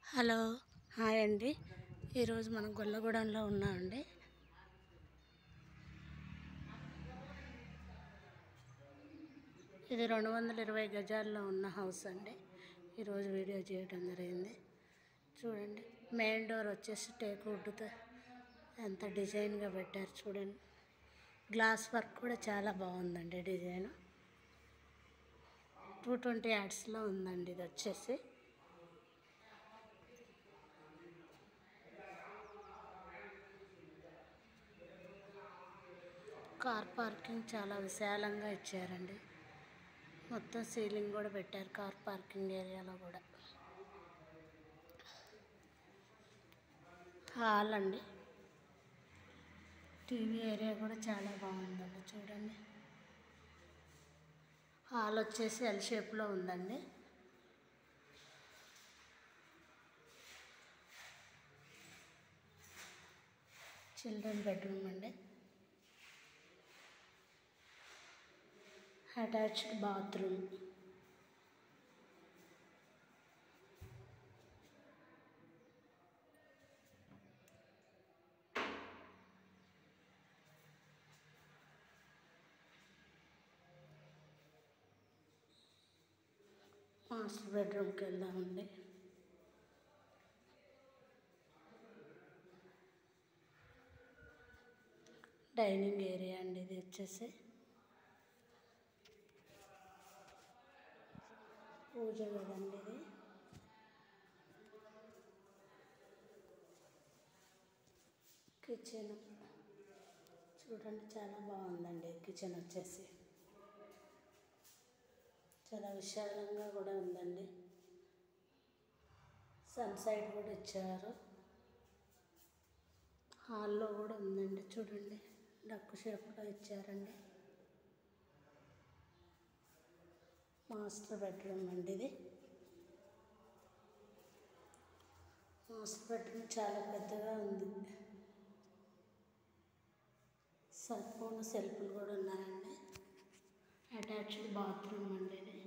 hello hi అండి ఈరోజు మనం గొల్లగూడెంలో ఉన్నామండి ఇది రెండు వందల ఇరవై గజాల్లో ఉన్న హౌస్ అండి ఈరోజు వీడియో చేయడం జరిగింది చూడండి మెయిన్ డోర్ వచ్చేసి టేక్ వుడ్తో ఎంత డిజైన్గా పెట్టారు చూడండి గ్లాస్ వర్క్ కూడా చాలా బాగుందండి డిజైన్ టూ ట్వంటీ యాడ్స్లో ఉందండి ఇది వచ్చేసి కార్ పార్కింగ్ చాలా విశాలంగా ఇచ్చారండి మొత్తం సీలింగ్ కూడా పెట్టారు కార్ పార్కింగ్ ఏరియాలో కూడా హాల్ అండి టీవీ ఏరియా కూడా చాలా బాగుందండి చూడండి హాల్ వచ్చేసి ఎల్ షేప్లో ఉందండి చిల్డ్రన్ బెడ్రూమ్ అండి అటాచ్డ్ బాత్రూమ్ మాస్టర్ బెడ్రూమ్కి వెళ్దామండి డైనింగ్ ఏరియా అండి ఇది వచ్చేసి పూజ కదండి ఇది కిచెన్ చూడండి చాలా బాగుందండి కిచెన్ వచ్చేసి చాలా విశాలంగా కూడా ఉందండి సన్ సైడ్ కూడా ఇచ్చారు హాల్లో కూడా ఉందండి చూడండి డక్కు షేప్లో ఇచ్చారండి మాస్టర్ బెడ్రూమ్ అండి ఇది మాస్టర్ బెడ్రూమ్ చాలా పెద్దగా ఉంది సరిపోయిన సెల్ఫ్లు కూడా ఉన్నాయండి అటాచ్డ్ బాత్రూమ్ అండి ఇది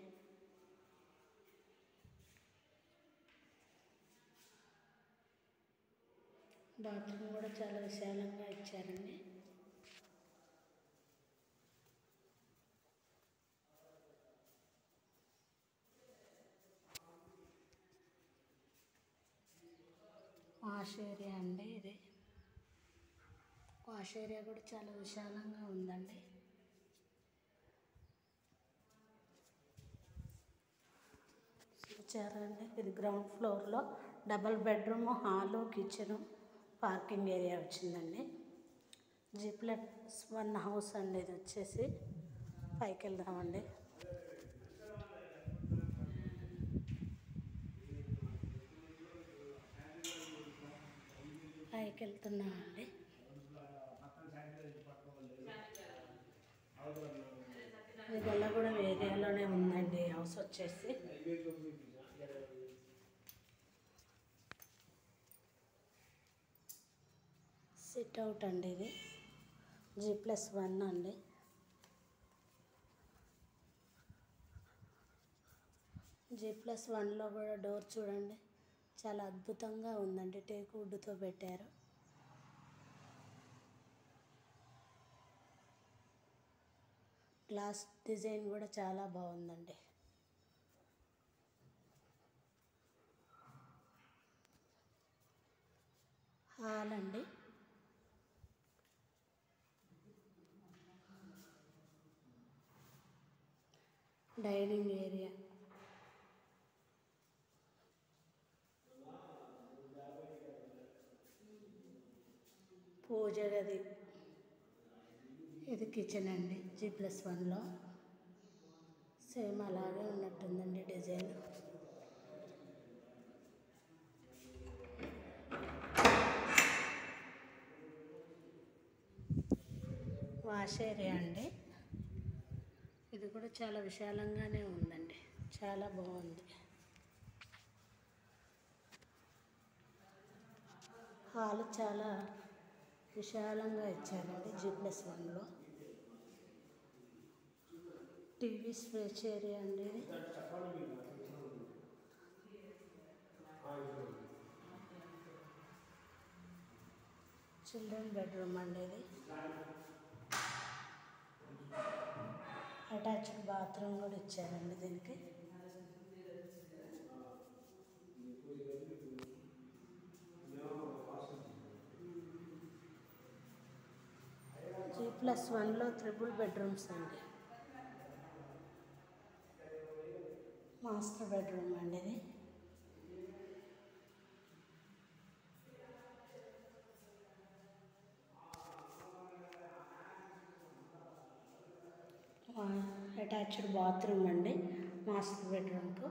బాత్రూమ్ కూడా చాలా విశాలంగా ఇచ్చారండి వాష్ ఏరియా అండి ఇది వాష్ ఏరియా కూడా చాలా విశాలంగా ఉందండి చూచారండి ఇది గ్రౌండ్ ఫ్లోర్లో double bedroom hall kitchen parking area వచ్చిందండి జీ ప్లస్ వన్ హౌస్ అండి ఇది వచ్చేసి పైకి వెళ్దామండి పైకి వెళ్తున్నామండి ఇది గొల్లగూడెం ఏరియాలోనే ఉందండి హౌస్ వచ్చేసి సిట్ అవుట్ అండి ఇది జీ ప్లస్ వన్ అండి జీ ప్లస్ వన్లో కూడా డోర్ చూడండి చాలా అద్భుతంగా ఉందండి టేక్ వుడ్తో పెట్టారు గ్లాస్ డిజైన్ కూడా చాలా బాగుందండి హాల్ అండి డైనింగ్ ఏరియా పూజ గది ఇది కిచెన్ అండి జీ ప్లస్ వన్లో సేమ్ అలాగే ఉన్నట్టుందండి డిజైన్ వాష్ ఏరియా అండి ఇది కూడా చాలా విశాలంగానే ఉందండి చాలా బాగుంది హాల్ చాలా విశాలంగా ఇచ్చారండి జీ ప్లస్ వన్లో టీవీ స్పేస్ ఏరియా అండి ఇది చిల్డ్రన్ బెడ్రూమ్ అండి ఇది అటాచ్డ్ బాత్రూమ్ కూడా ఇచ్చారండి దీనికి జీ ప్లస్ వన్లో త్రిబుల్ బెడ్రూమ్స్ అండి మాస్టర్ బెడ్రూమ్ అండి ఇది అటాచ్డ్ బాత్రూమ్ అండి మాస్టర్ బెడ్రూమ్కు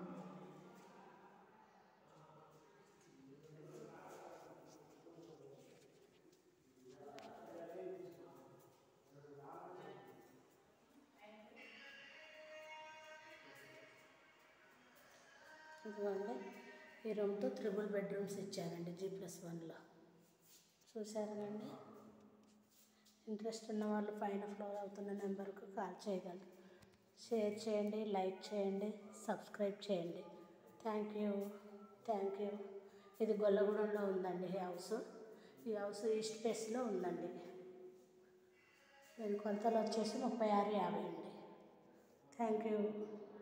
ఇదిగోండి ఈ రూమ్తో త్రిబుల్ బెడ్రూమ్స్ ఇచ్చారండి జీ ప్లస్ వన్లో చూసారు కదండి ఇంట్రెస్ట్ ఉన్న వాళ్ళు పైన ఫ్లోర్ అవుతున్న నెంబర్కు కాల్ చేయగలరు షేర్ చేయండి లైక్ చేయండి సబ్స్క్రైబ్ చేయండి థ్యాంక్ యూ థ్యాంక్ యూ ఇది గొల్లగూడెంలో ఉందండి ఈ హౌస్ ఈ హౌస్ ఈస్ట్ ఫేస్లో ఉందండి దీని కొలతలు వచ్చేసి ముప్పై ఆరు యాభై అండి థ్యాంక్ యూ